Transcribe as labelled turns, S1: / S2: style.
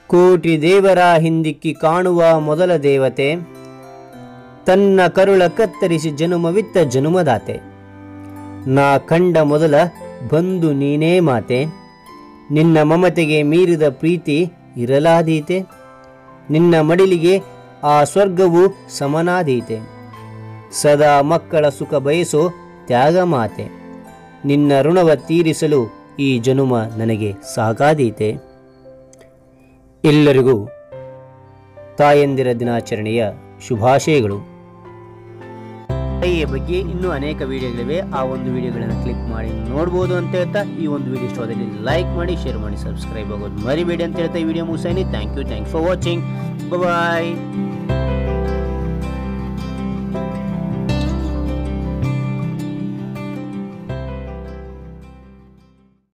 S1: ಕೋಟಿ ದೇವರ ಹಿಂದಿಕ್ಕಿ ಕಾಣುವ ಮೊದಲ ದೇವತೆ ತನ್ನ ಕರುಳ ಕತ್ತರಿಸಿ ಜನುಮವಿತ್ತ ಜನುಮದಾತೆ ನಾ ಕಂಡ ಮೊದಲ ಬಂದು ನೀನೇ ಮಾತೆ ನಿನ್ನ ಮಮತೆಗೆ ಮೀರಿದ ಪ್ರೀತಿ ಇರಲಾದೀತೆ ನಿನ್ನ ಮಡಿಲಿಗೆ ಆ ಸ್ವರ್ಗವು ಸಮನಾದೀತೆ ಸದಾ ಮಕ್ಕಳ ಸುಖ ಬಯಸೋ ತ್ಯಾಗ ಮಾತೆ ನಿನ್ನ ಋಣವ ತೀರಿಸಲು ಈ ಜನುಮ ನನಗೆ ಸಾಕಾದೀತೆ ಎಲ್ಲರಿಗೂ ತಾಯಂದಿರ ದಿನಾಚರಣೆಯ ಶುಭಾಶಯಗಳು ತಾಯಿಯ ಬಗ್ಗೆ ಇನ್ನೂ ಅನೇಕ ವಿಡಿಯೋಗಳಿವೆ ಆ ಒಂದು ವಿಡಿಯೋಗಳನ್ನು ಕ್ಲಿಕ್ ಮಾಡಿ ನೋಡ್ಬೋದು ಅಂತ ಹೇಳ್ತಾ ಈ ಒಂದು ವಿಡಿಯೋ ಇಷ್ಟವಾದಲ್ಲಿ ಲೈಕ್ ಮಾಡಿ ಶೇರ್ ಮಾಡಿ ಸಬ್ಸ್ಕ್ರೈಬ್ ಆಗೋದು ಮರಿಬೇಡಿ ಅಂತ ಹೇಳ್ತಾ ಈ ವಿಡಿಯೋ ಮುಗಿಸೇನಿ thank you thanks for watching bye